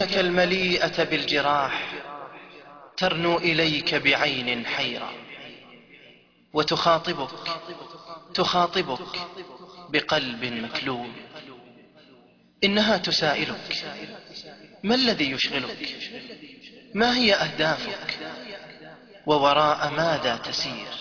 لك المليئة بالجراح ترنو إليك بعين حيرة وتخاطبك تخاطبك بقلب مكلوم إنها تسائلك ما الذي يشغلك ما هي أهدافك ووراء ماذا تسير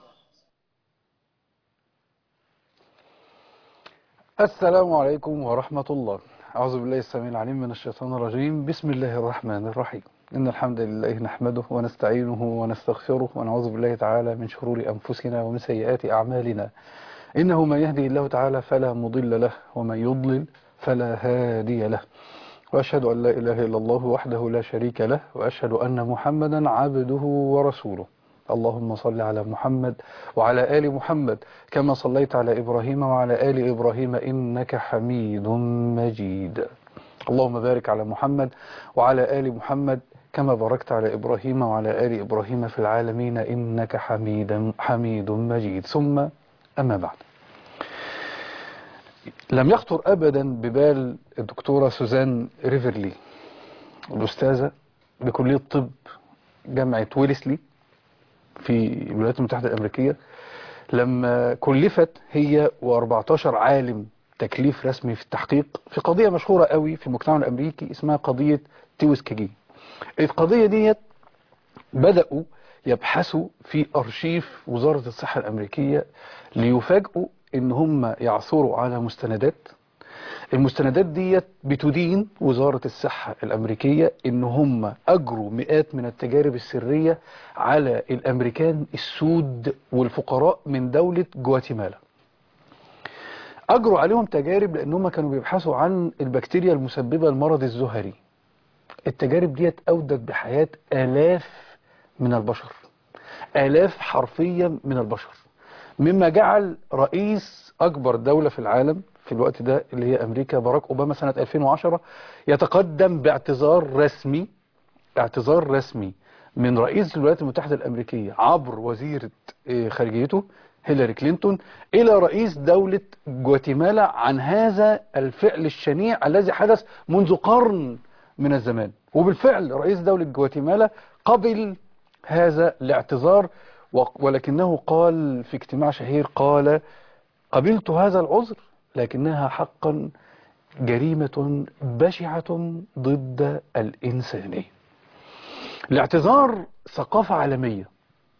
السلام عليكم ورحمة الله أعوذ بالله السميع العليم من الشيطان الرجيم بسم الله الرحمن الرحيم إن الحمد لله نحمده ونستعينه ونستغفره ونعوذ بالله تعالى من شرور أنفسنا ومن سيئات أعمالنا إنه من يهدي الله تعالى فلا مضل له ومن يضلل فلا هادي له وأشهد أن لا إله إلا الله وحده لا شريك له وأشهد أن محمدا عبده ورسوله اللهم صل على محمد وعلى آل محمد كما صليت على إبراهيم وعلى آل إبراهيم إنك حميد مجيد اللهم بارك على محمد وعلى آل محمد كما باركت على إبراهيم وعلى آل إبراهيم في العالمين إنك حميد, حميد مجيد ثم أما بعد لم يخطر أبدا ببال الدكتورة سوزان ريفرلي الأستاذة بكلية طب جامعة ويلسلي في الولايات المتحدة الأمريكية لما كلفت هي و14 عالم تكليف رسمي في التحقيق في قضية مشهورة قوي في المجتمع الأمريكي اسمها قضية تيوسكيجي القضية ديت بدأوا يبحثوا في أرشيف وزارة الصحة الأمريكية ليفاجئوا إن هم يعثروا على مستندات المستندات ديت بتدين وزارة الصحة الأمريكية إن هم أجروا مئات من التجارب السرية على الأمريكان السود والفقراء من دولة جواتيمالا أجروا عليهم تجارب لأنهم كانوا بيبحثوا عن البكتيريا المسببة لمرض الزهري التجارب ديت أودت بحياة آلاف من البشر آلاف حرفيا من البشر مما جعل رئيس أكبر دولة في العالم في الوقت ده اللي هي أمريكا باراك أوباما سنة 2010 يتقدم باعتذار رسمي اعتذار رسمي من رئيس الولايات المتحدة الأمريكية عبر وزيرة خارجيته هيلاري كلينتون إلى رئيس دولة جواتيمالا عن هذا الفعل الشنيع الذي حدث منذ قرن من الزمان وبالفعل رئيس دولة جواتيمالا قبل هذا الاعتذار ولكنه قال في اجتماع شهير قال قبلت هذا العذر لكنها حقا جريمة بشعة ضد الإنسانية الاعتذار ثقافة عالمية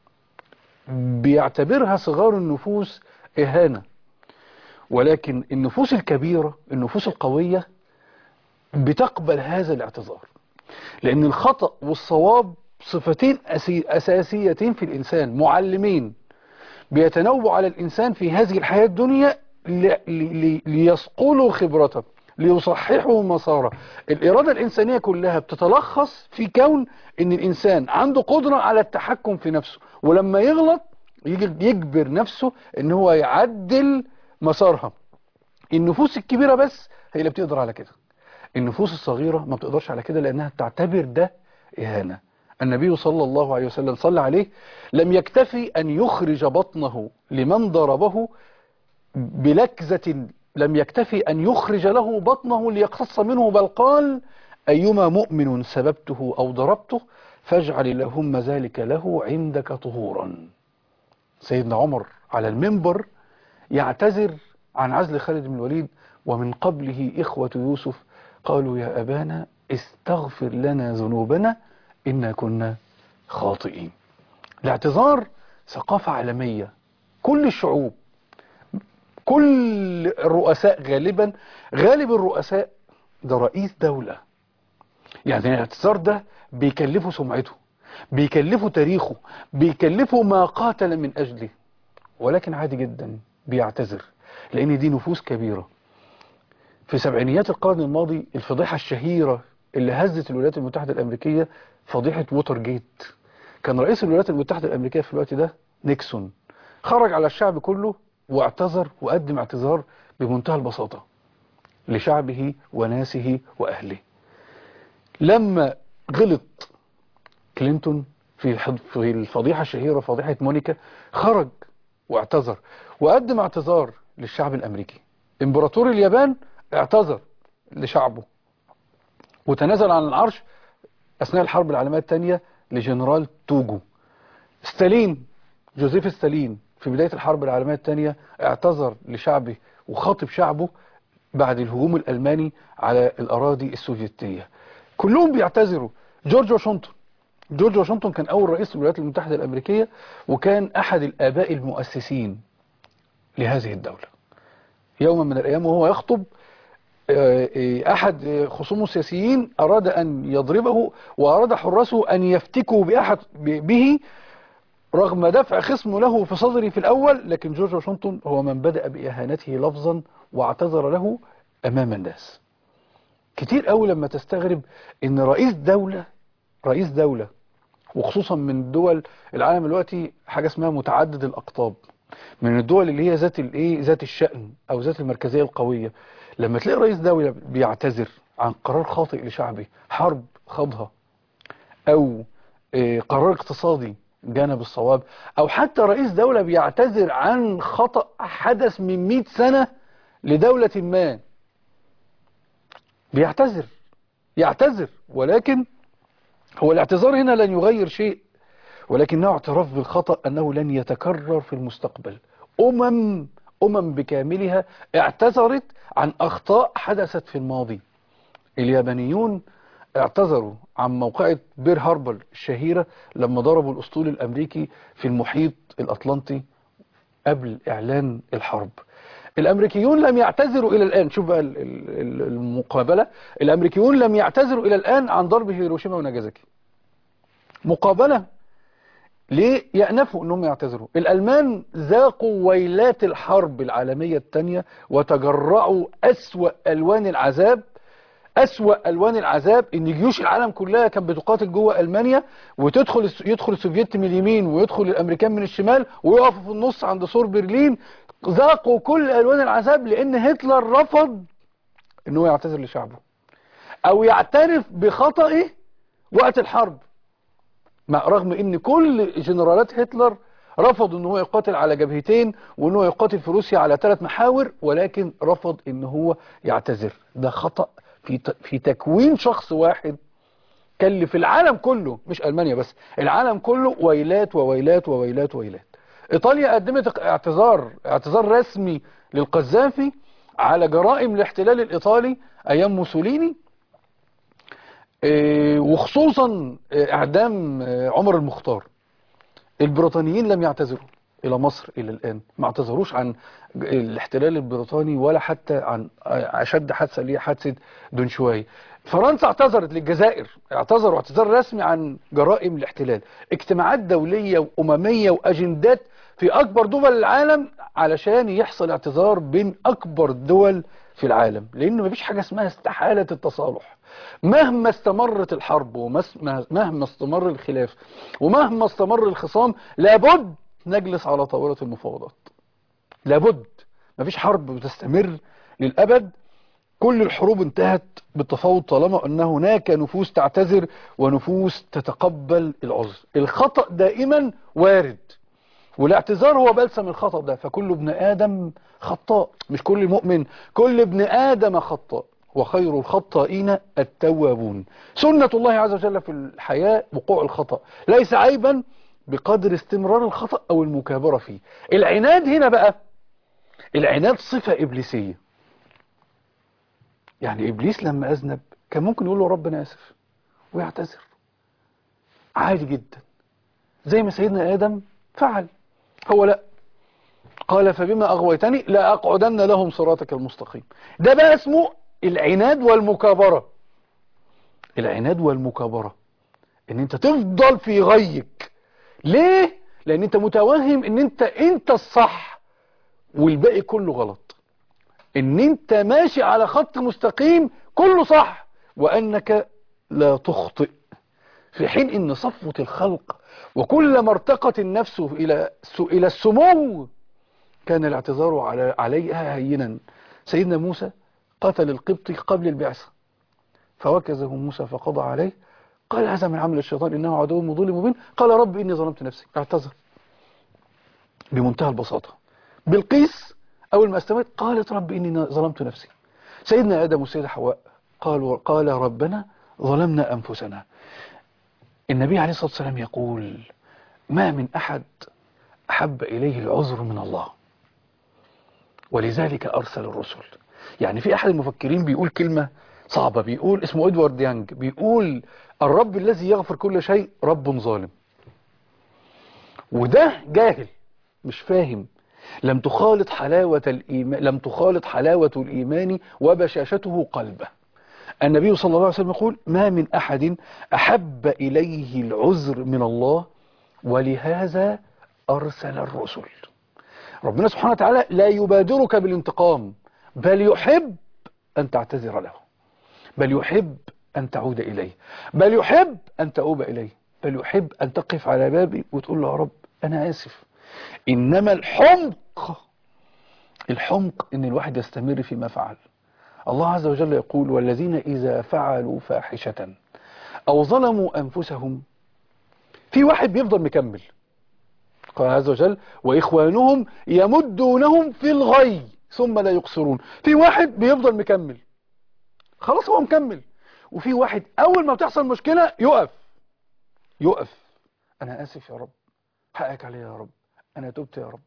بيعتبرها صغار النفوس إهانة ولكن النفوس الكبيرة النفوس القوية بتقبل هذا الاعتذار لأن الخطأ والصواب صفتين أساسيتين في الإنسان معلمين بيتنوع على الإنسان في هذه الحياة الدنيا ليصقلوا خبرته ليصححوا مساره الإرادة الإنسانية كلها بتتلخص في كون إن الإنسان عنده قدرة على التحكم في نفسه ولما يغلط يجبر نفسه إن هو يعدل مسارها النفوس الكبيرة بس هي اللي بتقدر على كده النفوس الصغيرة ما بتقدرش على كده لأنها تعتبر ده إهانة النبي صلى الله عليه وسلم صلى عليه لم يكتفي أن يخرج بطنه لمن ضربه بلكزة لم يكتفي أن يخرج له بطنه ليقتص منه بل قال أيما مؤمن سببته أو ضربته فاجعل اللهم ذلك له عندك طهورا سيدنا عمر على المنبر يعتذر عن عزل خالد بن الوليد ومن قبله إخوة يوسف قالوا يا أبانا استغفر لنا ذنوبنا إنا كنا خاطئين الاعتذار ثقافة عالمية كل الشعوب كل الرؤساء غالبا غالب الرؤساء ده رئيس دولة يعني الاعتذار ده بيكلفه سمعته بيكلفه تاريخه بيكلفه ما قاتل من أجله ولكن عادي جدا بيعتذر لأن دي نفوس كبيرة في سبعينيات القرن الماضي الفضيحة الشهيرة اللي هزت الولايات المتحدة الأمريكية فضيحة ووتر جيت كان رئيس الولايات المتحدة الأمريكية في الوقت ده نيكسون خرج على الشعب كله واعتذر وقدم اعتذار بمنتهى البساطة لشعبه وناسه وأهله لما غلط كلينتون في في الفضيحة الشهيرة فضيحة مونيكا خرج واعتذر وقدم اعتذار للشعب الأمريكي امبراطور اليابان اعتذر لشعبه وتنازل عن العرش أثناء الحرب العالمية الثانية لجنرال توجو ستالين جوزيف ستالين في بداية الحرب العالمية الثانية اعتذر لشعبه وخاطب شعبه بعد الهجوم الألماني على الأراضي السوفيتية كلهم بيعتذروا جورج واشنطن جورج واشنطن كان أول رئيس للولايات المتحدة الأمريكية وكان أحد الآباء المؤسسين لهذه الدولة يوما من الأيام وهو يخطب آه، آه، أحد خصومه السياسيين أراد أن يضربه وأراد حراسه أن يفتكوا بأحد به رغم دفع خصمه له في صدره في الأول لكن جورج واشنطن هو من بدأ بإهانته لفظا واعتذر له أمام الناس كتير قوي لما تستغرب ان رئيس دولة رئيس دولة وخصوصا من دول العالم دلوقتي حاجة اسمها متعدد الأقطاب من الدول اللي هي ذات الايه ذات الشأن او ذات المركزية القوية لما تلاقي رئيس دولة بيعتذر عن قرار خاطئ لشعبه حرب خاضها او آه، قرار اقتصادي جانب الصواب او حتى رئيس دولة بيعتذر عن خطأ حدث من 100 سنة لدولة ما بيعتذر يعتذر ولكن هو الاعتذار هنا لن يغير شيء ولكنه اعتراف بالخطأ أنه لن يتكرر في المستقبل أمم أمم بكاملها اعتذرت عن أخطاء حدثت في الماضي اليابانيون اعتذروا عن موقعة بير هاربر الشهيرة لما ضربوا الأسطول الأمريكي في المحيط الأطلنطي قبل إعلان الحرب الأمريكيون لم يعتذروا إلى الآن شوف بقى ال- ال- المقابلة الأمريكيون لم يعتذروا إلى الآن عن ضرب هيروشيما وناجازاكي مقابلة ليه يأنفوا أنهم يعتذروا الألمان ذاقوا ويلات الحرب العالمية الثانية وتجرعوا أسوأ ألوان العذاب أسوأ ألوان العذاب إن جيوش العالم كلها كانت بتقاتل جوه ألمانيا وتدخل الس- يدخل السوفيت من اليمين ويدخل الأمريكان من الشمال ويقفوا في النص عند سور برلين ذاقوا كل ألوان العذاب لأن هتلر رفض إنه يعتذر لشعبه أو يعترف بخطئه وقت الحرب مع رغم ان كل جنرالات هتلر رفضوا ان هو يقاتل على جبهتين وان هو يقاتل في روسيا على ثلاث محاور ولكن رفض ان هو يعتذر ده خطأ في ت- في تكوين شخص واحد كلف العالم كله مش المانيا بس العالم كله ويلات وويلات وويلات وويلات ايطاليا قدمت اعتذار اعتذار رسمي للقذافي على جرائم الاحتلال الايطالي ايام موسوليني إيه، وخصوصا إيه، اعدام إيه، عمر المختار البريطانيين لم يعتذروا الى مصر الى الان ما اعتذروش عن الاحتلال البريطاني ولا حتى عن اشد حادثه اللي هي حادثه دونشواي فرنسا اعتذرت للجزائر اعتذروا اعتذار رسمي عن جرائم الاحتلال اجتماعات دوليه وامميه واجندات في اكبر دول العالم علشان يحصل اعتذار بين اكبر دول في العالم لان مفيش حاجه اسمها استحاله التصالح مهما استمرت الحرب ومهما استمر الخلاف ومهما استمر الخصام لابد نجلس على طاولة المفاوضات لابد مفيش حرب بتستمر للأبد كل الحروب انتهت بالتفاوض طالما أن هناك نفوس تعتذر ونفوس تتقبل العذر الخطأ دائما وارد والاعتذار هو بلسم الخطأ ده فكل ابن آدم خطاء مش كل مؤمن كل ابن آدم خطاء وخير الخطائين التوابون سنة الله عز وجل في الحياة وقوع الخطأ ليس عيبا بقدر استمرار الخطأ أو المكابرة فيه العناد هنا بقى العناد صفة إبليسية يعني إبليس لما أذنب كان ممكن يقول له ربنا آسف ويعتذر عادي جدا زي ما سيدنا آدم فعل هو لا قال فبما أغويتني لا أقعدن لهم صراطك المستقيم ده بقى اسمه العناد والمكابرة العناد والمكابرة ان انت تفضل في غيك ليه لان انت متوهم ان انت انت الصح والباقي كله غلط ان انت ماشي على خط مستقيم كله صح وانك لا تخطئ في حين ان صفوة الخلق وكلما ارتقت النفس الى الى السمو كان الاعتذار على عليها هينا سيدنا موسى قتل القبطي قبل البعثة فوكزه موسى فقضى عليه قال هذا من عمل الشيطان إنه عدو مضل مبين قال رب إني ظلمت نفسي اعتذر بمنتهى البساطة بالقيس أول ما استوت قالت رب إني ظلمت نفسي سيدنا آدم والسيدة حواء قالوا قال ربنا ظلمنا أنفسنا النبي عليه الصلاة والسلام يقول ما من أحد أحب إليه العذر من الله ولذلك أرسل الرسل يعني في أحد المفكرين بيقول كلمة صعبة بيقول اسمه إدوارد يانج بيقول الرب الذي يغفر كل شيء رب ظالم وده جاهل مش فاهم لم تخالط حلاوة الإيمان لم تخالط حلاوة الإيمان وبشاشته قلبه النبي صلى الله عليه وسلم يقول ما من أحد أحب إليه العذر من الله ولهذا أرسل الرسل ربنا سبحانه وتعالى لا يبادرك بالانتقام بل يحب أن تعتذر له بل يحب أن تعود إليه بل يحب أن تؤوب إليه بل يحب أن تقف على بابي وتقول له يا رب أنا آسف إنما الحمق الحمق إن الواحد يستمر فيما فعل الله عز وجل يقول والذين إذا فعلوا فاحشة أو ظلموا أنفسهم في واحد بيفضل مكمل قال عز وجل وإخوانهم يمدونهم في الغي ثم لا يقصرون في واحد بيفضل مكمل خلاص هو مكمل وفي واحد أول ما بتحصل مشكلة يقف يقف أنا آسف يا رب حقك علي يا رب أنا تبت يا رب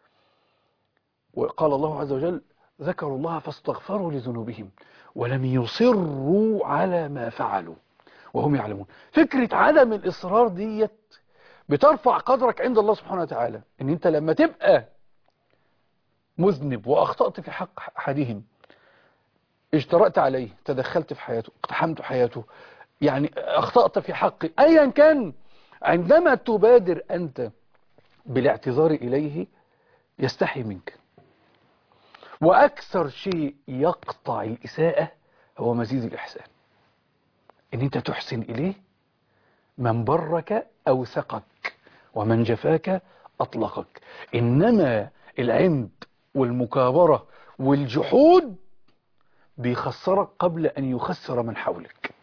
وقال الله عز وجل ذكروا الله فاستغفروا لذنوبهم ولم يصروا على ما فعلوا وهم يعلمون فكرة عدم الإصرار ديت بترفع قدرك عند الله سبحانه وتعالى ان انت لما تبقى مذنب واخطأت في حق احدهم اجترأت عليه تدخلت في حياته اقتحمت حياته يعني اخطأت في حقي ايا كان عندما تبادر انت بالاعتذار اليه يستحي منك واكثر شيء يقطع الاساءة هو مزيد الاحسان ان انت تحسن اليه من برك اوثقك ومن جفاك أطلقك إنما العند والمكابرة والجحود بيخسرك قبل أن يخسر من حولك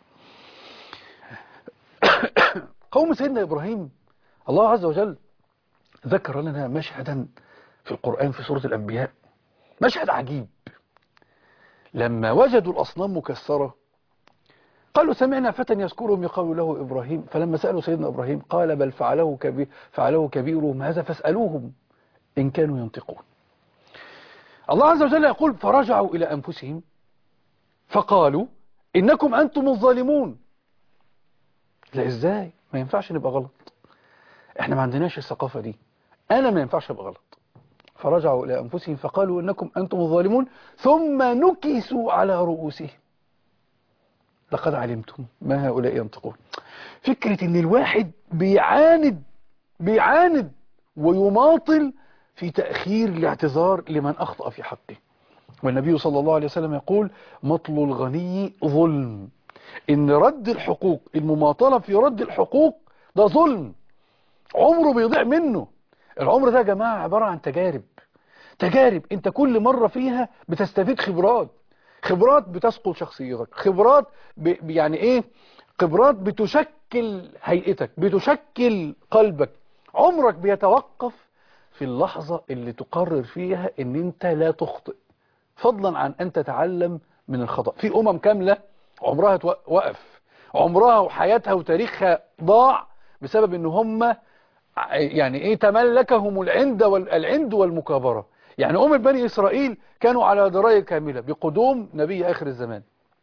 قوم سيدنا إبراهيم الله عز وجل ذكر لنا مشهدا في القرآن في سورة الأنبياء مشهد عجيب لما وجدوا الأصنام مكسرة قالوا سمعنا فتى يذكرهم يقال له إبراهيم فلما سألوا سيدنا إبراهيم قال بل فعله, كبير فعله كبيرهم هذا فاسألوهم إن كانوا ينطقون الله عز وجل يقول فرجعوا إلى أنفسهم فقالوا إنكم أنتم الظالمون لا إزاي ما ينفعش نبقى غلط إحنا ما عندناش الثقافة دي أنا ما ينفعش أبقى غلط فرجعوا إلى أنفسهم فقالوا إنكم أنتم الظالمون ثم نكسوا على رؤوسهم لقد علمتم ما هؤلاء ينطقون فكرة ان الواحد بيعاند بيعاند ويماطل في تأخير الاعتذار لمن أخطأ في حقه والنبي صلى الله عليه وسلم يقول مطل الغني ظلم ان رد الحقوق المماطلة في رد الحقوق ده ظلم عمره بيضيع منه العمر ده يا جماعة عبارة عن تجارب تجارب انت كل مرة فيها بتستفيد خبرات خبرات بتسقل شخصيتك خبرات ب... يعني ايه خبرات بتشكل هيئتك بتشكل قلبك عمرك بيتوقف في اللحظة اللي تقرر فيها ان انت لا تخطئ فضلا عن ان تتعلم من الخطأ في امم كاملة عمرها توقف عمرها وحياتها وتاريخها ضاع بسبب ان هم يعني ايه تملكهم العند والعند والمكابرة يعني أم بني إسرائيل كانوا على دراية كاملة بقدوم نبي آخر الزمان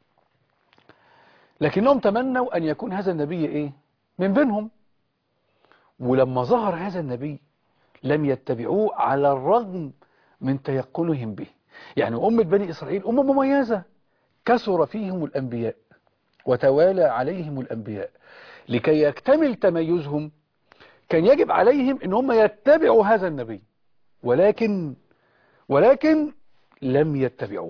لكنهم تمنوا أن يكون هذا النبي إيه من بينهم ولما ظهر هذا النبي لم يتبعوه على الرغم من تيقنهم به يعني أمة بني إسرائيل أمة مميزة كثر فيهم الأنبياء وتوالى عليهم الأنبياء لكي يكتمل تميزهم كان يجب عليهم ان هم يتبعوا هذا النبي ولكن ولكن لم يتبعوه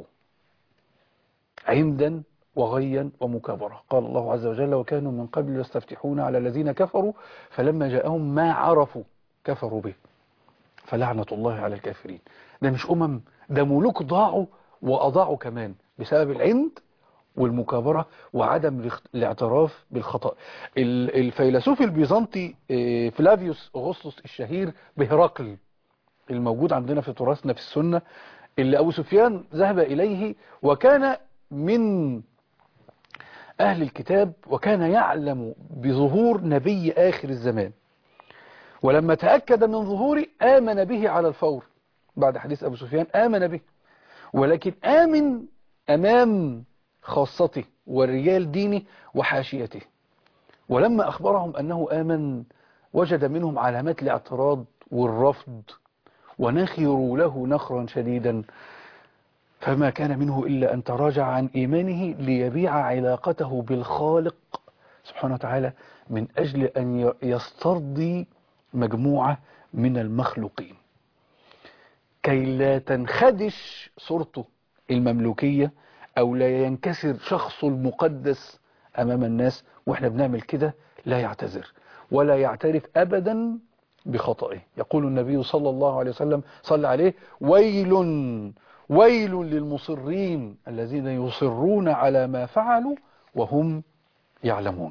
عمدا وغيا ومكابرة قال الله عز وجل وكانوا من قبل يستفتحون على الذين كفروا فلما جاءهم ما عرفوا كفروا به فلعنة الله على الكافرين ده مش أمم ده ملوك ضاعوا وأضاعوا كمان بسبب العند والمكابرة وعدم الاعتراف بالخطأ الفيلسوف البيزنطي فلافيوس أغسطس الشهير بهرقل الموجود عندنا في تراثنا في السنة اللي أبو سفيان ذهب إليه وكان من أهل الكتاب وكان يعلم بظهور نبي آخر الزمان ولما تأكد من ظهوره آمن به على الفور بعد حديث أبو سفيان آمن به ولكن آمن أمام خاصته والرجال دينه وحاشيته ولما أخبرهم أنه آمن وجد منهم علامات الاعتراض والرفض ونخروا له نخرا شديدا فما كان منه إلا أن تراجع عن إيمانه ليبيع علاقته بالخالق سبحانه وتعالى من أجل أن يسترضي مجموعة من المخلوقين كي لا تنخدش صورته المملوكية أو لا ينكسر شخصه المقدس أمام الناس وإحنا بنعمل كده لا يعتذر ولا يعترف أبدا بخطئه يقول النبي صلى الله عليه وسلم صلى عليه ويل ويل للمصرين الذين يصرون على ما فعلوا وهم يعلمون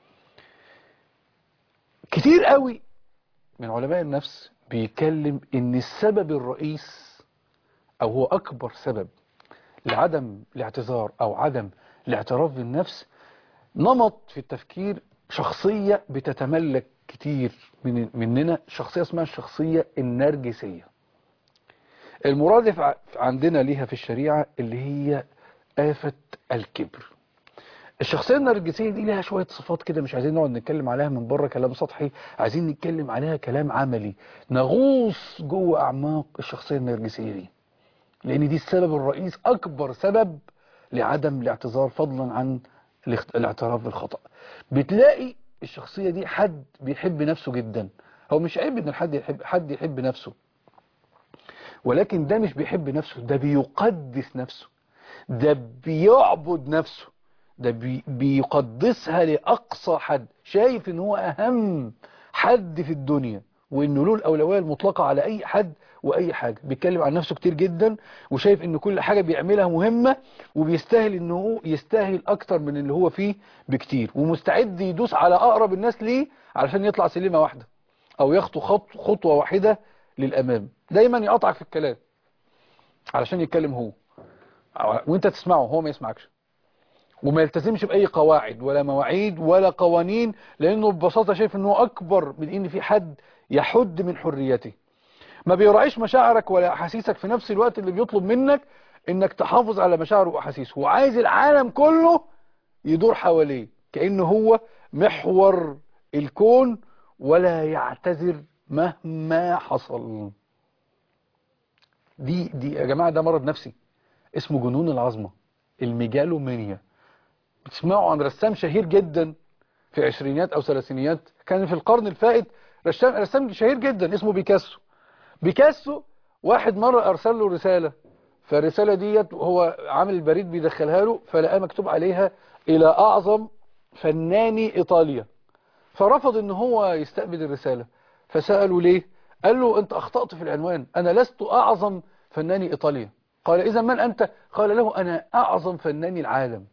كتير قوي من علماء النفس بيتكلم ان السبب الرئيس او هو اكبر سبب لعدم الاعتذار او عدم الاعتراف بالنفس نمط في التفكير شخصية بتتملك كتير من مننا شخصية اسمها الشخصية النرجسية المرادف عندنا ليها في الشريعة اللي هي آفة الكبر الشخصية النرجسية دي لها شوية صفات كده مش عايزين نقعد نتكلم عليها من بره كلام سطحي عايزين نتكلم عليها كلام عملي نغوص جوه أعماق الشخصية النرجسية دي لأن دي السبب الرئيس أكبر سبب لعدم الاعتذار فضلا عن الاعتراف بالخطأ بتلاقي الشخصية دي حد بيحب نفسه جدا هو مش عيب ان الحد يحب حد يحب نفسه ولكن ده مش بيحب نفسه ده بيقدس نفسه ده بيعبد نفسه ده بي بيقدسها لأقصى حد شايف ان هو أهم حد في الدنيا وانه له الأولوية المطلقة على أي حد وأي حاجة بيتكلم عن نفسه كتير جدا وشايف ان كل حاجة بيعملها مهمة وبيستاهل انه هو يستاهل أكتر من اللي هو فيه بكتير ومستعد يدوس على أقرب الناس ليه علشان يطلع سلمة واحدة أو يخطو خط خطوة واحدة للأمام دايما يقطعك في الكلام علشان يتكلم هو وانت تسمعه هو ما يسمعكش وما يلتزمش بأي قواعد ولا مواعيد ولا قوانين لأنه ببساطة شايف أنه أكبر من أن في حد يحد من حريته ما بيراعيش مشاعرك ولا أحاسيسك في نفس الوقت اللي بيطلب منك أنك تحافظ على مشاعره وأحاسيسه وعايز العالم كله يدور حواليه كأنه هو محور الكون ولا يعتذر مهما حصل دي دي يا جماعة ده مرض نفسي اسمه جنون العظمة الميجالومانيا بتسمعوا عن رسام شهير جدا في عشرينيات او ثلاثينيات كان في القرن الفائت رسام رسام شهير جدا اسمه بيكاسو بيكاسو واحد مرة ارسل له رسالة فالرسالة ديت هو عامل البريد بيدخلها له فلقى مكتوب عليها الى اعظم فناني ايطاليا فرفض ان هو يستقبل الرسالة فسأله ليه قال له انت اخطأت في العنوان انا لست اعظم فناني ايطاليا قال اذا من انت قال له انا اعظم فناني العالم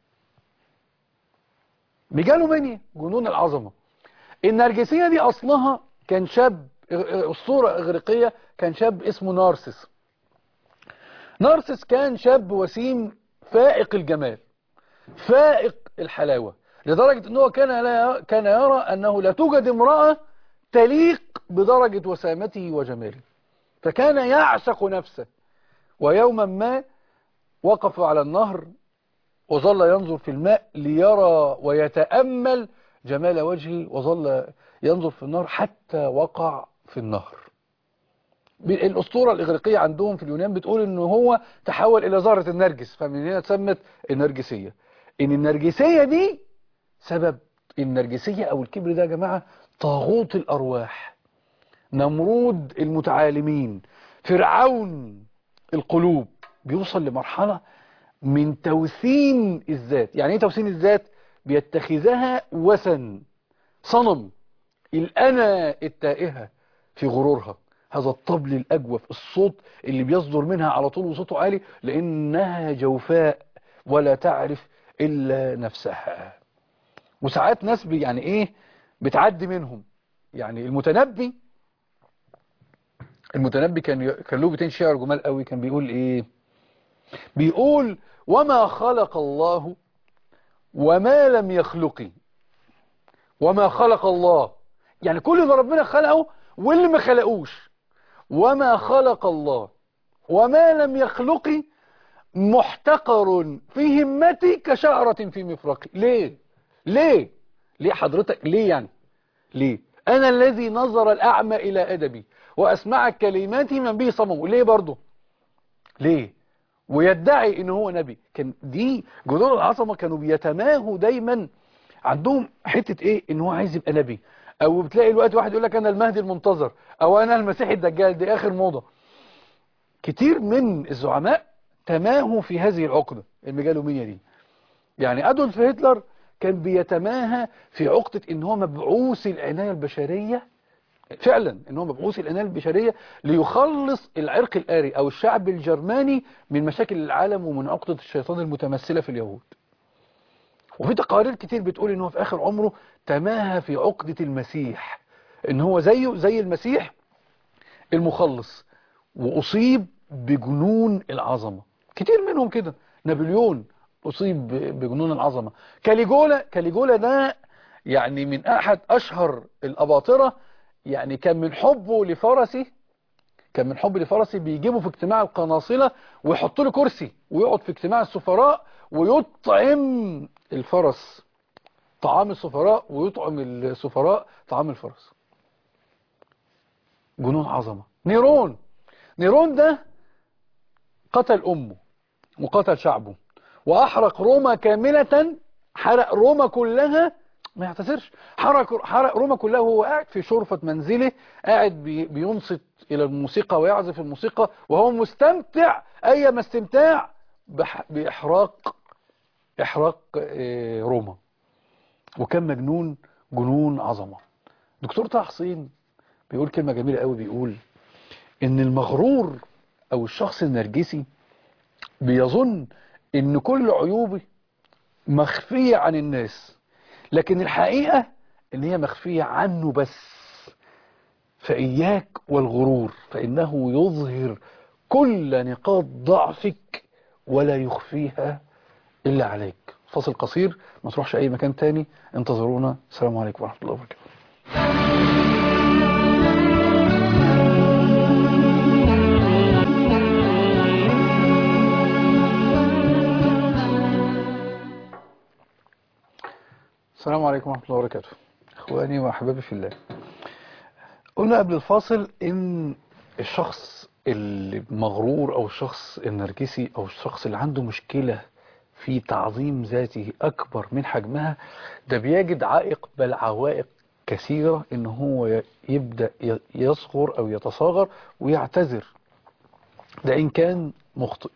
ميجالومانيا جنون العظمة النرجسية دي اصلها كان شاب اسطورة اغريقية كان شاب اسمه نارسس نارسس كان شاب وسيم فائق الجمال فائق الحلاوة لدرجة أنه كان, لا كان يرى أنه لا توجد امرأة تليق بدرجة وسامته وجماله فكان يعشق نفسه ويوما ما وقف على النهر وظل ينظر في الماء ليرى ويتأمل جمال وجهه وظل ينظر في النهر حتى وقع في النهر الأسطورة الإغريقية عندهم في اليونان بتقول أنه هو تحول إلى زهرة النرجس فمن هنا تسمت النرجسية إن النرجسية دي سبب النرجسية أو الكبر ده يا جماعة طاغوت الأرواح نمرود المتعالمين فرعون القلوب بيوصل لمرحلة من توثين الذات يعني ايه توثين الذات بيتخذها وثن صنم الأنا التائهة في غرورها هذا الطبل الأجوف الصوت اللي بيصدر منها على طول وصوته عالي لأنها جوفاء ولا تعرف إلا نفسها وساعات ناس يعني ايه بتعدي منهم يعني المتنبي المتنبي كان كان له بيتين شعر جمال قوي كان بيقول ايه بيقول وما خلق الله وما لم يخلق وما خلق الله يعني كل اللي ربنا خلقه واللي ما خلقوش وما خلق الله وما لم يخلق محتقر في همتي كشعرة في مفرقي ليه ليه ليه حضرتك ليه يعني ليه أنا الذي نظر الأعمى إلى أدبي وأسمع كلماتي من به صمم ليه برضه ليه ويدعي ان هو نبي كان دي جذور العظمه كانوا بيتماهوا دايما عندهم حته ايه ان هو عايز يبقى نبي او بتلاقي الوقت واحد يقول لك انا المهدي المنتظر او انا المسيح الدجال دي اخر موضه كتير من الزعماء تماهوا في هذه العقده الميجالومية دي يعني ادولف هتلر كان بيتماهى في عقده ان هو مبعوث العنايه البشريه فعلا ان هو مبعوث العنايه البشريه ليخلص العرق الاري او الشعب الجرماني من مشاكل العالم ومن عقده الشيطان المتمثله في اليهود وفي تقارير كتير بتقول ان هو في اخر عمره تماهى في عقده المسيح ان هو زيه زي المسيح المخلص واصيب بجنون العظمه كتير منهم كده نابليون اصيب بجنون العظمه كاليجولا كاليجولا ده يعني من احد اشهر الاباطره يعني كان من حبه لفرسي كان من حبه لفرسي بيجيبه في اجتماع القناصلة ويحط له كرسي ويقعد في اجتماع السفراء ويطعم الفرس طعام السفراء ويطعم السفراء طعام الفرس جنون عظمة نيرون نيرون ده قتل أمه وقتل شعبه وأحرق روما كاملة حرق روما كلها ما يعتذرش حرق حرق روما كلها وهو قاعد في شرفة منزله قاعد بي بينصت إلى الموسيقى ويعزف الموسيقى وهو مستمتع أيما استمتاع بإحراق إحراق روما وكان مجنون جنون عظمة دكتور طه حسين بيقول كلمة جميلة قوي بيقول إن المغرور أو الشخص النرجسي بيظن إن كل عيوبه مخفية عن الناس لكن الحقيقة ان هي مخفية عنه بس فإياك والغرور فإنه يظهر كل نقاط ضعفك ولا يخفيها إلا عليك فاصل قصير ما تروحش أي مكان تاني انتظرونا السلام عليكم ورحمة الله وبركاته السلام عليكم ورحمة الله وبركاته اخواني واحبابي في الله قلنا قبل الفاصل ان الشخص المغرور او الشخص النرجسي او الشخص اللي عنده مشكلة في تعظيم ذاته اكبر من حجمها ده بيجد عائق بل عوائق كثيرة ان هو يبدأ يصغر او يتصاغر ويعتذر ده ان كان مخطئ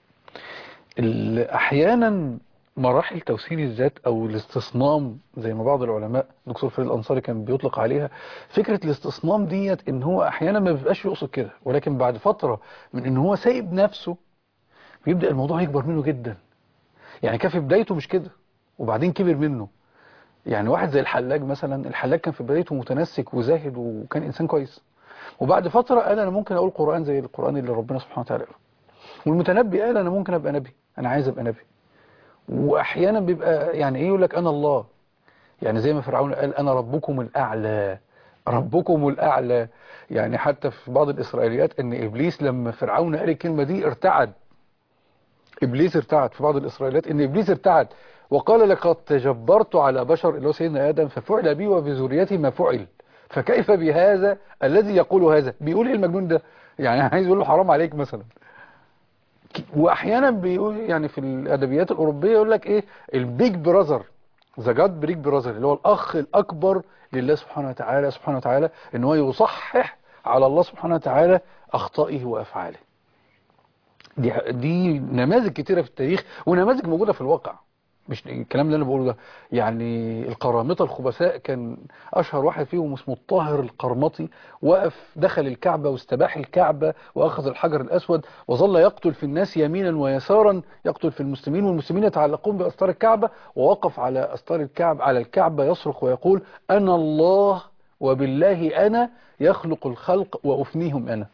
احيانا مراحل توسيل الذات او الاستصنام زي ما بعض العلماء دكتور فريد الانصاري كان بيطلق عليها فكرة الاستصنام ديت ان هو احيانا ما بيبقاش يقصد كده ولكن بعد فترة من ان هو سايب نفسه بيبدأ الموضوع يكبر منه جدا يعني كان في بدايته مش كده وبعدين كبر منه يعني واحد زي الحلاج مثلا الحلاج كان في بدايته متنسك وزاهد وكان انسان كويس وبعد فترة قال انا ممكن اقول قرآن زي القرآن اللي ربنا سبحانه وتعالى قاله والمتنبي قال انا ممكن ابقى نبي انا عايز ابقى نبي واحيانا بيبقى يعني ايه يقول لك انا الله يعني زي ما فرعون قال انا ربكم الاعلى ربكم الاعلى يعني حتى في بعض الاسرائيليات ان ابليس لما فرعون قال الكلمه دي ارتعد ابليس ارتعد في بعض الاسرائيليات ان ابليس ارتعد وقال لقد تجبرت على بشر اللي هو سيدنا ادم ففعل بي وبذريتي ما فعل فكيف بهذا الذي يقول هذا بيقول ايه المجنون ده يعني عايز يقول له حرام عليك مثلا واحيانا بيقول يعني في الادبيات الاوروبيه يقول لك ايه البيج براذر ذا جاد بريك براذر اللي هو الاخ الاكبر لله سبحانه وتعالى سبحانه وتعالى ان هو يصحح على الله سبحانه وتعالى اخطائه وافعاله دي دي نماذج كتيره في التاريخ ونماذج موجوده في الواقع مش الكلام اللي انا بقوله ده يعني القرامطه الخبثاء كان اشهر واحد فيهم اسمه الطاهر القرمطي وقف دخل الكعبه واستباح الكعبه واخذ الحجر الاسود وظل يقتل في الناس يمينا ويسارا يقتل في المسلمين والمسلمين يتعلقون باستار الكعبه ووقف على استار الكعبه على الكعبه يصرخ ويقول انا الله وبالله انا يخلق الخلق وافنيهم انا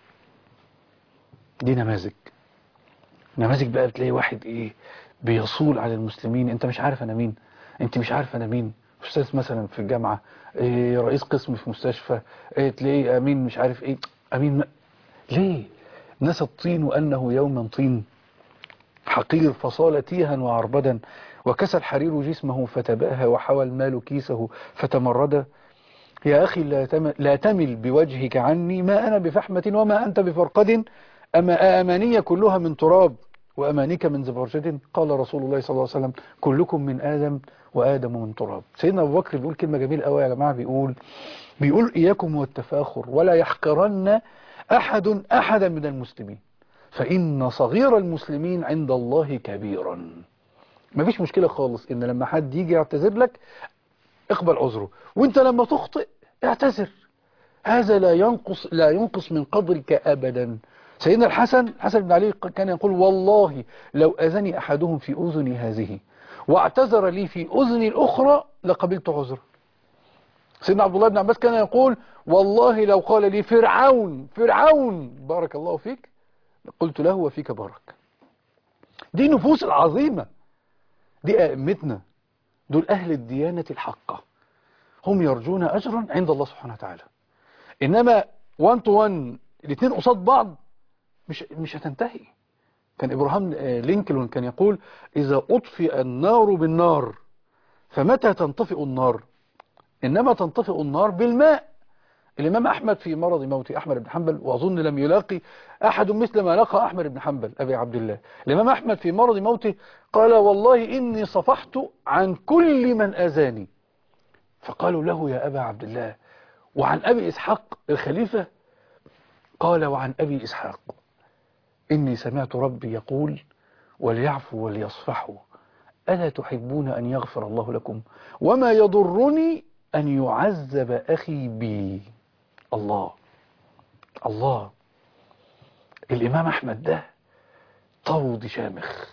دي نماذج نماذج بقى بتلاقي واحد ايه بيصول على المسلمين انت مش عارف انا مين انت مش عارفه انا مين استاذ مثلا في الجامعه إيه رئيس قسم في مستشفى إيه تلاقيه امين مش عارف ايه امين ما... ليه نسى الطين وانه يوما طين حقير فصال تيها وعربدا وكسى الحرير جسمه فتباهى وحوى المال كيسه فتمردا يا أخي لا تم- لا تمل بوجهك عني ما أنا بفحمة وما أنت بفرقد أما آمانية كلها من تراب وأمانيك من زبرجد قال رسول الله صلى الله عليه وسلم كلكم من آدم وآدم من تراب سيدنا أبو بكر بيقول كلمة جميلة قوي يا جماعة بيقول بيقول إياكم والتفاخر ولا يحقرن أحد أحدا من المسلمين فإن صغير المسلمين عند الله كبيرا مفيش مشكلة خالص إن لما حد يجي يعتذر لك اقبل عذره وانت لما تخطئ اعتذر هذا لا ينقص لا ينقص من قدرك ابدا سيدنا الحسن الحسن بن علي كان يقول والله لو اذني احدهم في اذني هذه واعتذر لي في اذني الاخرى لقبلت عذره سيدنا عبد الله بن عباس كان يقول والله لو قال لي فرعون فرعون بارك الله فيك قلت له وفيك بارك دي نفوس العظيمة دي أئمتنا دول أهل الديانة الحقة هم يرجون أجرا عند الله سبحانه وتعالى إنما وان تو وان الاثنين قصاد بعض مش مش هتنتهي كان إبراهام آه، لينكولن كان يقول إذا أطفئ النار بالنار فمتى تنطفئ النار إنما تنطفئ النار بالماء الإمام أحمد في مرض موت أحمد بن حنبل وأظن لم يلاقي أحد مثل ما لقى أحمد بن حنبل أبي عبد الله الإمام أحمد في مرض موته قال والله إني صفحت عن كل من أذاني فقالوا له يا أبا عبد الله وعن أبي إسحاق الخليفة قال وعن أبي إسحاق إني سمعت ربي يقول وليعفوا وليصفحوا ألا تحبون أن يغفر الله لكم وما يضرني أن يعذب أخي بي الله الله الإمام أحمد ده طود شامخ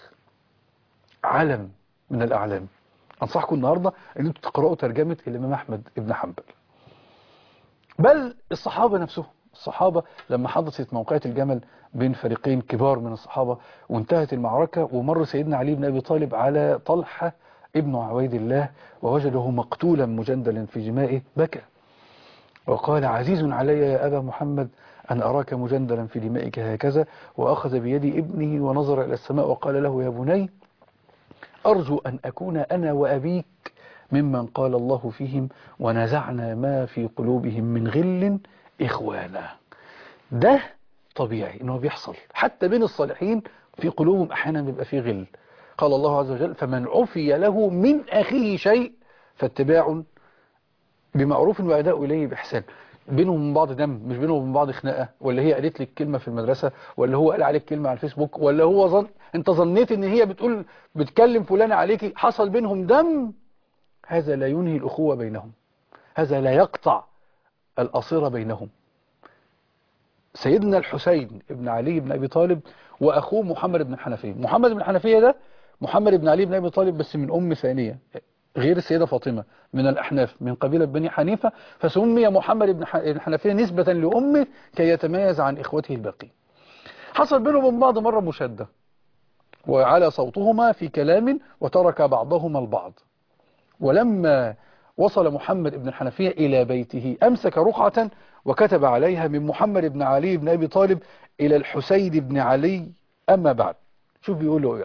علم من الأعلام أنصحكم النهاردة أن أنتم تقرأوا ترجمة الإمام أحمد ابن حنبل بل الصحابة نفسهم الصحابة لما حدثت موقعة الجمل بين فريقين كبار من الصحابة وانتهت المعركة ومر سيدنا علي بن أبي طالب على طلحة ابن عبيد الله ووجده مقتولا مجندلا في جمائه بكى وقال عزيز علي يا أبا محمد أن أراك مجندلا في دمائك هكذا وأخذ بيد ابنه ونظر إلى السماء وقال له يا بني أرجو أن أكون أنا وأبيك ممن قال الله فيهم ونزعنا ما في قلوبهم من غل إخوانا ده طبيعي إنه بيحصل حتى بين الصالحين في قلوبهم أحيانا بيبقى في غل قال الله عز وجل فمن عفي له من أخيه شيء فاتباع بمعروف وأداء إليه بإحسان بينهم من بعض دم مش بينهم وبين بعض خناقه ولا هي قالت لك كلمه في المدرسه ولا هو قال عليك كلمه على الفيسبوك ولا هو ظن انت ظنيت ان هي بتقول بتكلم فلانه عليكي حصل بينهم دم هذا لا ينهي الاخوه بينهم هذا لا يقطع الاصيره بينهم سيدنا الحسين ابن علي بن ابي طالب واخوه محمد بن الحنفيه محمد بن الحنفيه ده محمد بن علي بن ابي طالب بس من ام ثانيه غير السيدة فاطمة من الأحناف من قبيلة بني حنيفة فسمي محمد بن الحنفية نسبة لأمه كي يتميز عن إخوته الباقي حصل بينهم وبين بعض مرة مشادة وعلى صوتهما في كلام وترك بعضهما البعض ولما وصل محمد بن الحنفية إلى بيته أمسك رقعة وكتب عليها من محمد بن علي بن أبي طالب إلى الحسين بن علي أما بعد شوف بيقول له إيه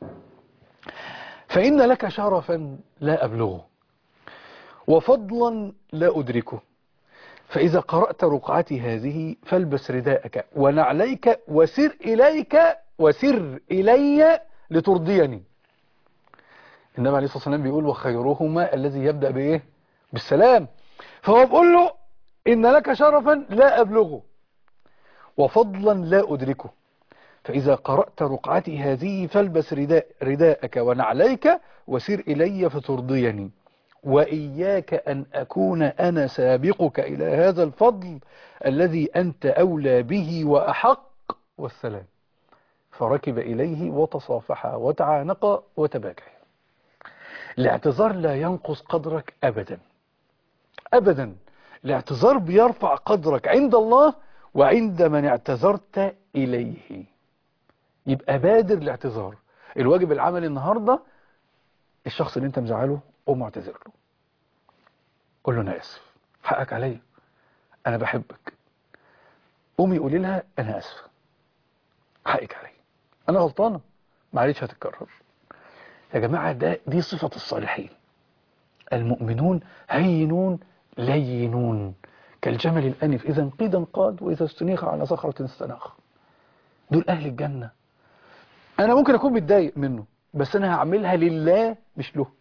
فإن لك شرفا لا أبلغه وفضلا لا أدركه فإذا قرأت رقعتي هذه فالبس رداءك ونعليك وسر إليك وسر إلي لترضيني النبي عليه الصلاة والسلام بيقول وخيرهما الذي يبدأ بإيه بالسلام فهو بيقول له إن لك شرفا لا أبلغه وفضلا لا أدركه فإذا قرأت رقعتي هذه فالبس رداء رداءك ونعليك وسر إلي فترضيني وإياك أن أكون أنا سابقك إلى هذا الفضل الذي أنت أولى به وأحق والسلام فركب إليه وتصافحا وتعانقا وتباكيا الاعتذار لا ينقص قدرك أبدا أبدا الاعتذار بيرفع قدرك عند الله وعند من اعتذرت إليه يبقى بادر الاعتذار الواجب العملي النهاردة الشخص اللي انت مزعله قوم اعتذر له قول له انا اسف حقك عليا انا بحبك قومي قولي لها انا اسفه حقك عليا انا غلطانه معلش هتتكرر يا جماعه ده دي صفه الصالحين المؤمنون هينون لينون كالجمل الانف اذا انقيد انقاد واذا استنيخ على صخره استناخ دول اهل الجنه انا ممكن اكون متضايق منه بس انا هعملها لله مش له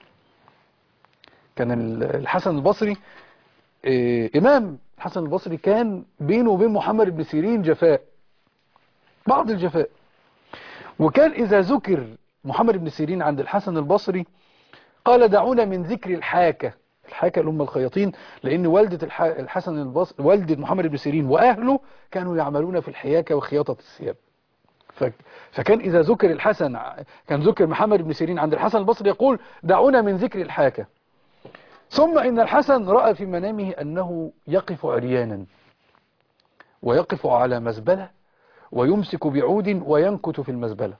كان ال- الحسن البصري آه، امام الحسن البصري كان بينه وبين محمد بن سيرين جفاء بعض الجفاء وكان اذا ذكر محمد بن سيرين عند الحسن البصري قال دعونا من ذكر الحاكة الحاكة اللي هم الخياطين لأن والدة الح... الحسن البصري والدة محمد بن سيرين وأهله كانوا يعملون في الحياكة وخياطة الثياب ف... فكان إذا ذكر الحسن ع- كان ذكر محمد بن سيرين عند الحسن البصري يقول دعونا من ذكر الحاكة ثم إن الحسن رأى في منامه أنه يقف عريانا ويقف على مزبلة ويمسك بعود وينكت في المزبلة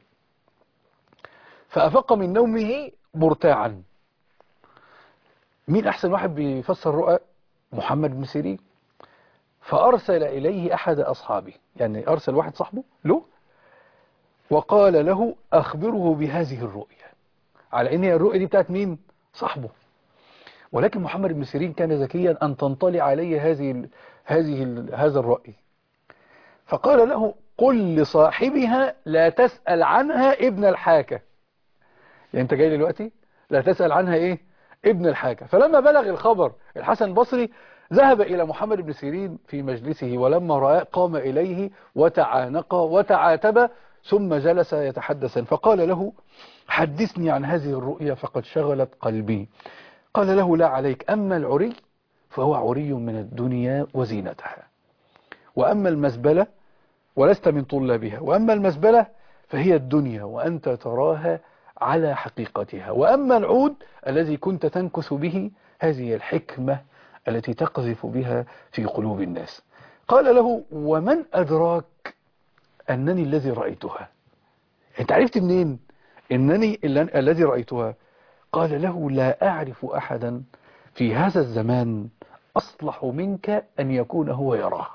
فأفق من نومه مرتاعا مين أحسن واحد بيفسر رؤى محمد بن سيرين فأرسل إليه أحد أصحابه يعني أرسل واحد صاحبه له وقال له أخبره بهذه الرؤيا على إن هي الرؤيا دي بتاعت مين صاحبه ولكن محمد بن سيرين كان ذكيا أن تنطلي عليه هذه ال هذه ال هذا الرأي فقال له قل لصاحبها لا تسأل عنها ابن الحاكة يعني انت جاي دلوقتي لا تسأل عنها ايه ابن الحاكة فلما بلغ الخبر الحسن البصري ذهب إلى محمد بن سيرين في مجلسه ولما رأى قام إليه وتعانق وتعاتب ثم جلس يتحدثا فقال له حدثني عن هذه الرؤيا فقد شغلت قلبي قال له لا عليك أما العري فهو عري من الدنيا وزينتها وأما المزبلة ولست من طلابها وأما المزبلة فهي الدنيا وأنت تراها على حقيقتها وأما العود الذي كنت تنكث به هذه الحكمة التي تقذف بها في قلوب الناس قال له ومن أدراك أنني الذي رأيتها أنت عرفت منين أنني ال- الذي رأيتها قال له لا أعرف أحدا في هذا الزمان أصلح منك أن يكون هو يراها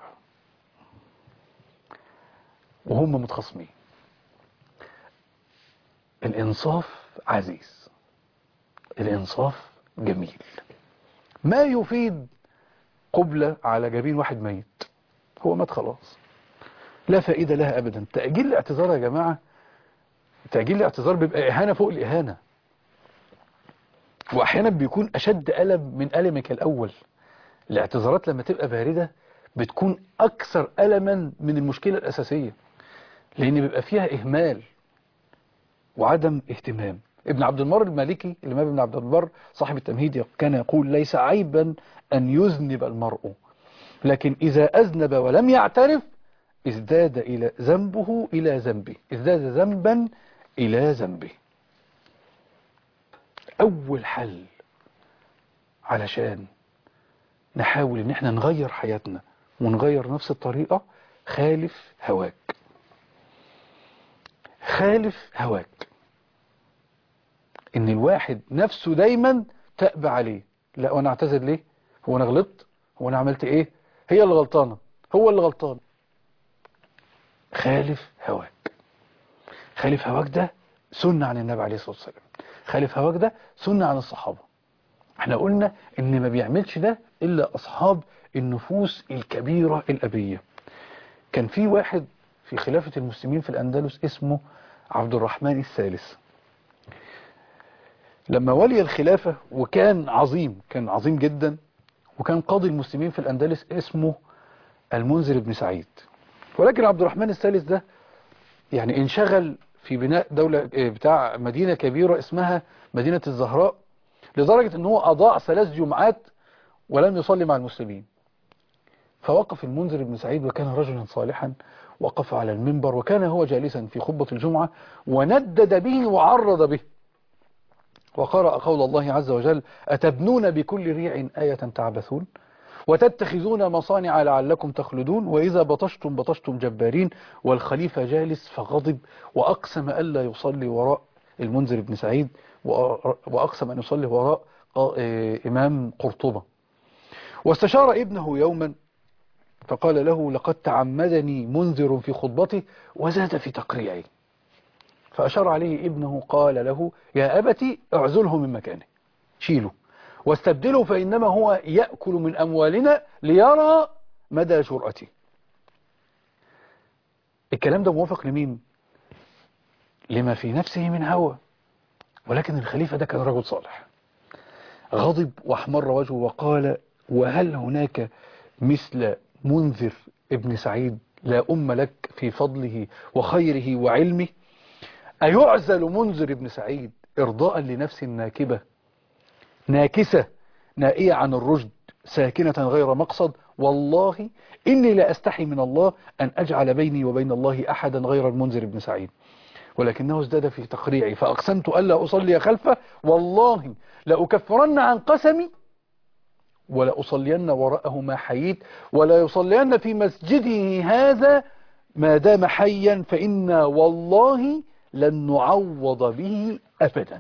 وهم متخاصمين الإنصاف عزيز الإنصاف جميل ما يفيد قبلة على جبين واحد ميت هو مات خلاص لا فائدة لها أبدا تأجيل الاعتذار يا جماعة تأجيل الاعتذار بيبقى إهانة فوق الإهانة وأحيانا بيكون أشد ألم من ألمك الأول الاعتذارات لما تبقى باردة بتكون أكثر ألما من المشكلة الأساسية لأن بيبقى فيها إهمال وعدم اهتمام ابن عبد البر المالكي الإمام ابن عبد البر صاحب التمهيد كان يقول ليس عيبا أن يذنب المرء لكن إذا أذنب ولم يعترف ازداد إلى ذنبه إلى ذنبه ازداد ذنبا إلى ذنبه أول حل علشان نحاول ان احنا نغير حياتنا ونغير نفس الطريقة خالف هواك خالف هواك ان الواحد نفسه دايما تأبى عليه لا وانا اعتذر ليه هو انا غلطت هو انا عملت ايه هي اللي غلطانة هو اللي غلطان خالف هواك خالف هواك ده سنة عن النبي عليه الصلاة والسلام خالف هواك ده سنة عن الصحابة احنا قلنا ان ما بيعملش ده الا اصحاب النفوس الكبيرة الابية كان في واحد في خلافة المسلمين في الاندلس اسمه عبد الرحمن الثالث لما ولي الخلافة وكان عظيم كان عظيم جدا وكان قاضي المسلمين في الاندلس اسمه المنذر بن سعيد ولكن عبد الرحمن الثالث ده يعني انشغل في بناء دولة بتاع مدينة كبيرة اسمها مدينة الزهراء لدرجة ان هو اضاع ثلاث جمعات ولم يصلي مع المسلمين فوقف المنذر بن سعيد وكان رجلا صالحا وقف على المنبر وكان هو جالسا في خطبة الجمعة وندد به وعرض به وقرأ قول الله عز وجل أتبنون بكل ريع آية تعبثون وتتخذون مصانع لعلكم تخلدون وإذا بطشتم بطشتم جبارين والخليفة جالس فغضب وأقسم ألا يصلي وراء المنذر بن سعيد وأ- وأقسم أن يصلي وراء قا- آه، إمام قرطبة واستشار ابنه يوما فقال له لقد تعمدني منذر في خطبته وزاد في تقريعي فأشار عليه ابنه قال له يا أبتي اعزله من مكانه شيله واستبدله فإنما هو يأكل من أموالنا ليرى مدى جرأته الكلام ده موافق لمين لما في نفسه من هوى ولكن الخليفة ده كان رجل صالح غضب واحمر وجهه وقال وهل هناك مثل منذر ابن سعيد لا أم لك في فضله وخيره وعلمه أيعزل منذر ابن سعيد إرضاء لنفس ناكبة ناكسة نائية عن الرشد ساكنة غير مقصد والله إني لا أستحي من الله أن أجعل بيني وبين الله أحدا غير المنذر بن سعيد ولكنه ازداد في تقريعي فأقسمت ألا أصلي خلفه والله لأكفرن عن قسمي ولا أصلين وراءه ما حييت ولا يصلين في مسجده هذا ما دام حيا فإنا والله لن نعوض به أبدا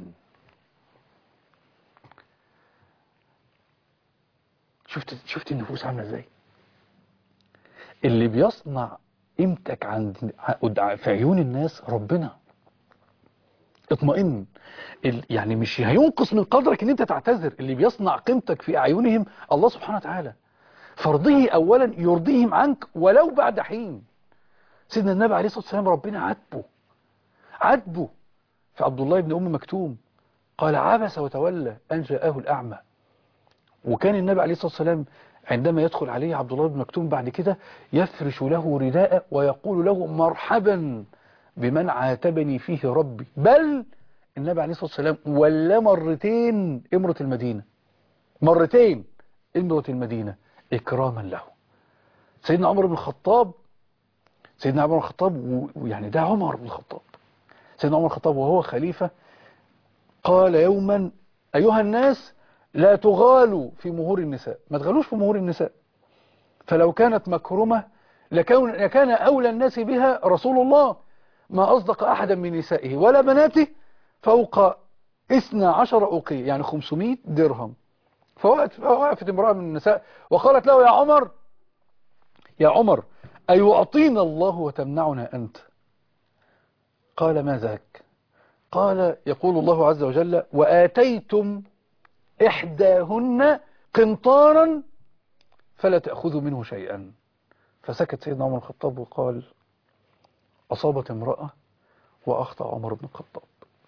شفت شفت النفوس عامله ازاي اللي بيصنع قيمتك عند في عيون الناس ربنا اطمئن ال- يعني مش هينقص من قدرك ان انت تعتذر اللي بيصنع قيمتك في اعينهم الله سبحانه وتعالى فرضه اولا يرضيهم عنك ولو بعد حين سيدنا النبي عليه الصلاه والسلام ربنا عاتبه عاتبه في عبد الله بن ام مكتوم قال عبس وتولى ان جاءه الاعمى وكان النبي عليه الصلاة والسلام عندما يدخل عليه عبد الله بن مكتوم بعد كده يفرش له رداء ويقول له مرحبا بمن عاتبني فيه ربي بل النبي عليه الصلاة والسلام ولى مرتين امرة المدينة مرتين امرة المدينة إكراما له سيدنا عمر بن الخطاب سيدنا عمر بن الخطاب و- ويعني ده عمر بن الخطاب سيدنا عمر بن الخطاب وهو خليفة قال يوما أيها الناس لا تغالوا في مهور النساء ما تغالوش في مهور النساء فلو كانت مكرمة لكون لكان أولى الناس بها رسول الله ما أصدق أحدا من نسائه ولا بناته فوق اثنى عشر أوقية يعني 500 درهم فوقت فوقفت امرأة من النساء وقالت له يا عمر يا عمر أيعطينا الله وتمنعنا أنت قال ما ذاك قال يقول الله عز وجل وآتيتم إحداهن قنطارا فلا تأخذوا منه شيئا فسكت سيدنا عمر الخطاب وقال أصابت امرأة وأخطأ عمر بن الخطاب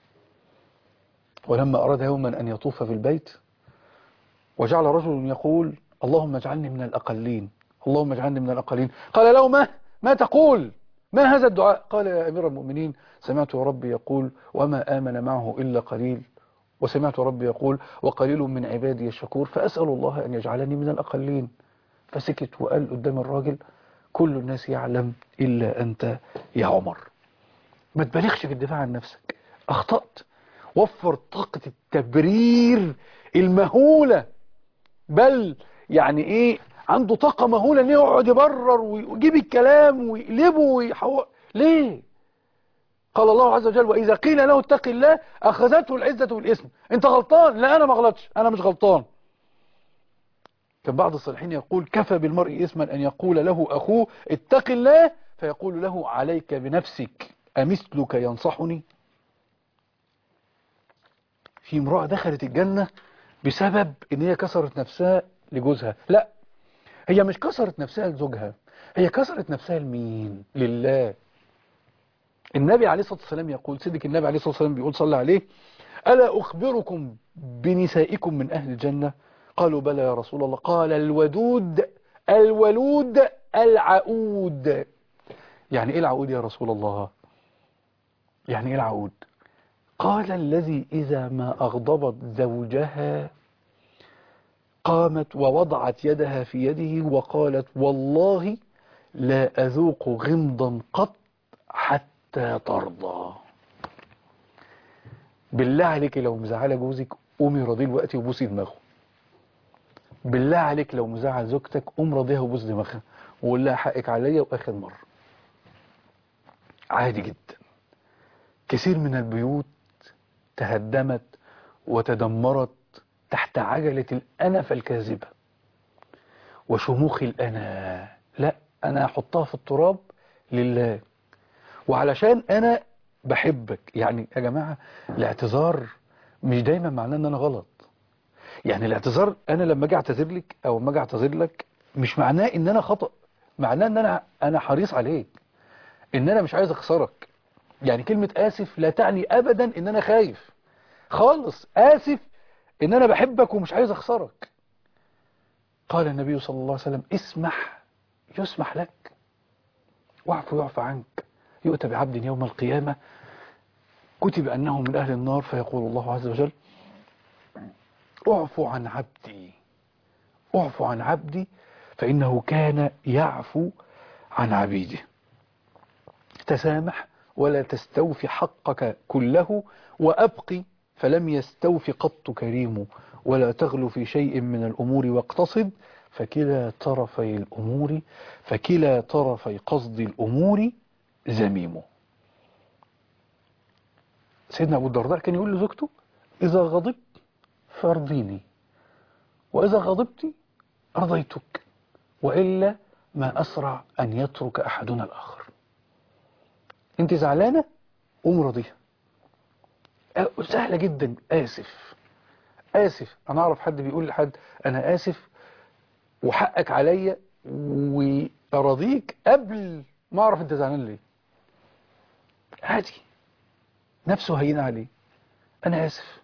ولما أراد يوما أن يطوف في البيت وجعل رجل يقول اللهم اجعلني من الأقلين اللهم اجعلني من الأقلين قال له ما ما تقول ما هذا الدعاء قال يا أمير المؤمنين سمعت ربي يقول وما آمن معه إلا قليل وسمعت ربي يقول وقليل من عبادي الشكور فأسأل الله أن يجعلني من الأقلين فسكت وقال قدام الراجل كل الناس يعلم إلا أنت يا عمر ما تبالغش في الدفاع عن نفسك أخطأت وفر طاقة التبرير المهولة بل يعني إيه عنده طاقة مهولة إنه يقعد يبرر ويجيب الكلام ويقلبه ويحو... ليه؟ قال الله عز وجل وإذا قيل له اتق الله أخذته العزة والاسم أنت غلطان لا أنا ما غلطش أنا مش غلطان كان بعض الصالحين يقول كفى بالمرء اسما أن يقول له أخوه اتق الله فيقول له عليك بنفسك أمثلك ينصحني في امرأة دخلت الجنة بسبب ان هي كسرت نفسها لجوزها لا هي مش كسرت نفسها لزوجها هي كسرت نفسها لمين لله النبي عليه الصلاة والسلام يقول صدق النبي عليه الصلاة والسلام بيقول صلى عليه ألا أخبركم بنسائكم من أهل الجنة قالوا بلى يا رسول الله قال الودود الولود العقود يعني ايه العقود يا رسول الله يعني ايه العقود قال الذي إذا ما أغضبت زوجها قامت ووضعت يدها في يده وقالت والله لا أذوق غمضا قط حتى ترضى بالله عليك لو مزعله جوزك قومي راضيه دلوقتي وبوسي دماغه بالله عليك لو مزعل زوجتك قوم راضيها وبوس دماغها وقول لها حقك عليا واخر مره عادي جدا كثير من البيوت تهدمت وتدمرت تحت عجلة الأنف الكاذبة وشموخ الأنا لا أنا أحطها في التراب لله وعلشان أنا بحبك يعني يا جماعة الاعتذار مش دايما معناه ان انا غلط يعني الاعتذار انا لما اجي اعتذر لك او لما اجي اعتذر لك مش معناه ان انا خطأ معناه ان انا انا حريص عليك ان انا مش عايز اخسرك يعني كلمة اسف لا تعني ابدا ان انا خايف خالص اسف ان انا بحبك ومش عايز اخسرك قال النبي صلى الله عليه وسلم اسمح يسمح لك واعفو يعفى عنك يؤتى بعبد يوم القيامة كتب أنه من أهل النار فيقول الله عز وجل اعفو عن عبدي اعفو عن عبدي فإنه كان يعفو عن عبيده تسامح ولا تستوفي حقك كله وأبقي فلم يستوفي قط كريم ولا تغلو في شيء من الأمور واقتصد فكلا طرفي الأمور فكلا طرفي قصد الأمور زميمه سيدنا أبو الدرداء كان يقول لزوجته إذا غضبت فارضيني وإذا غضبت أرضيتك وإلا ما أسرع أن يترك أحدنا الآخر أنت زعلانة قوم راضيها سهلة جدا آسف آسف أنا أعرف حد بيقول لحد أنا آسف وحقك عليا وأراضيك قبل ما أعرف أنت زعلان ليه عادي نفسه هين عليه أنا آسف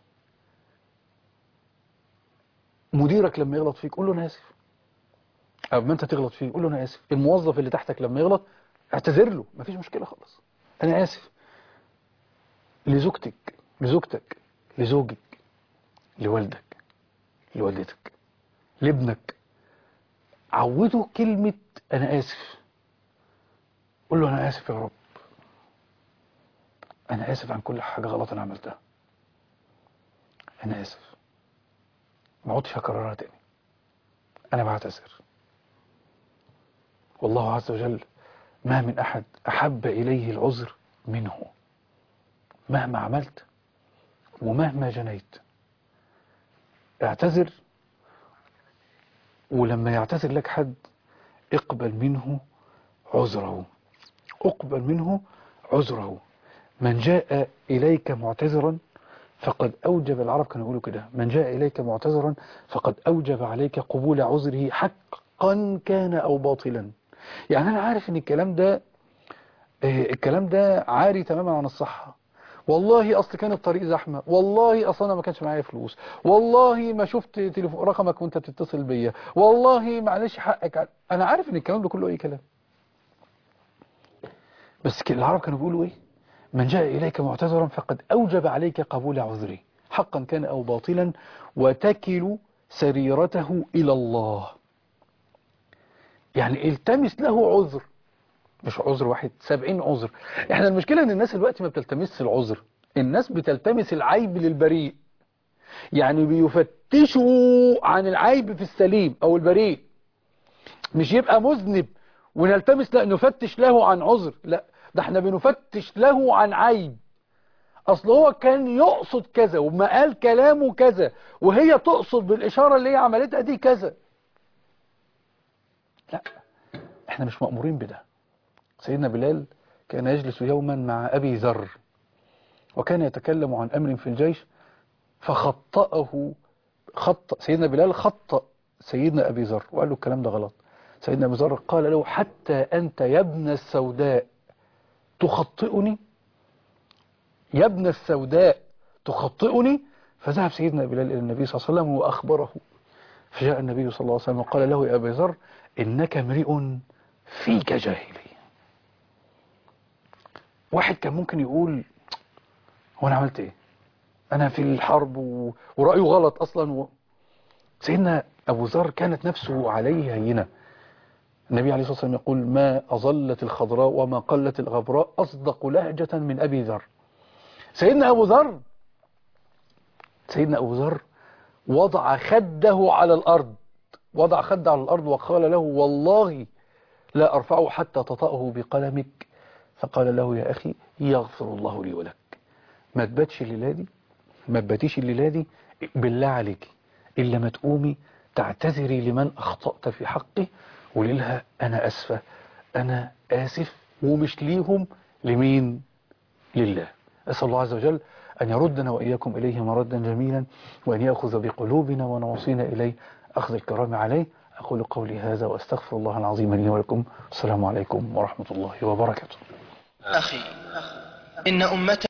مديرك لما يغلط فيك قول له أنا آسف أو ما أنت تغلط فيه قول له أنا آسف الموظف اللي تحتك لما يغلط اعتذر له مفيش مشكلة خالص أنا آسف لزوجتك لزوجتك لزوجك لوالدك لوالدتك لابنك عوده كلمة أنا آسف قول له أنا آسف يا رب أنا آسف عن كل حاجة غلط أنا عملتها أنا آسف ما عدتش هكررها تاني أنا بعتذر والله عز وجل ما من أحد أحب إليه العذر منه مهما عملت ومهما جنيت اعتذر ولما يعتذر لك حد اقبل منه عذره اقبل منه عذره من جاء إليك معتذرا فقد أوجب العرب كانوا يقولوا كده من جاء إليك معتذرا فقد أوجب عليك قبول عذره حقا كان أو باطلا يعني أنا عارف أن الكلام ده الكلام ده عاري تماما عن الصحة والله أصل كان الطريق زحمة والله أصل أنا ما كانش معايا فلوس والله ما شفت تليفون رقمك وانت بتتصل بيا والله معلش حقك أنا عارف أن الكلام ده كله أي كلام بس العرب كانوا بيقولوا إيه من جاء إليك معتذرا فقد أوجب عليك قبول عذره حقا كان أو باطلا وتكل سريرته إلى الله يعني التمس له عذر مش عذر واحد سبعين عذر احنا المشكلة ان الناس الوقت ما بتلتمس العذر الناس بتلتمس العيب للبريء يعني بيفتشوا عن العيب في السليم او البريء مش يبقى مذنب ونلتمس لا نفتش له عن عذر لا ده احنا بنفتش له عن عيب اصل هو كان يقصد كذا وما قال كلامه كذا وهي تقصد بالاشارة اللي هي عملتها دي كذا لا احنا مش مأمورين بده سيدنا بلال كان يجلس يوما مع أبي ذر وكان يتكلم عن أمر في الجيش فخطأه خط سيدنا بلال خطأ سيدنا أبي ذر وقال له الكلام ده غلط سيدنا أبي ذر قال له حتى أنت يا ابن السوداء تخطئني يا ابن السوداء تخطئني فذهب سيدنا بلال إلى النبي صلى الله عليه وسلم وأخبره فجاء النبي صلى الله عليه وسلم وقال له يا أبي ذر إنك امرئ فيك جاهلي واحد كان ممكن يقول هو أنا عملت إيه أنا في الحرب و... ورأيه غلط أصلا و... سيدنا أبو ذر كانت نفسه عليه هينة النبي عليه الصلاة والسلام يقول ما أظلت الخضراء وما قلت الغبراء أصدق لهجة من أبي ذر سيدنا أبو ذر سيدنا أبو ذر وضع خده على الأرض وضع خده على الأرض وقال له والله لا أرفعه حتى تطأه بقلمك فقال له يا أخي يغفر الله لي ولك ما تباتش الليلة دي ما تباتيش الليلة دي بالله عليك إلا ما تقومي تعتذري لمن أخطأت في حقه وقولي لها أنا أسفة أنا آسف ومش ليهم لمين لله أسأل الله عز وجل أن يردنا وإياكم إليه مردا جميلا وأن يأخذ بقلوبنا ونواصينا إليه أخذ الكرام عليه أقول قولي هذا وأستغفر الله العظيم لي ولكم السلام عليكم ورحمة الله وبركاته أخي إن أمة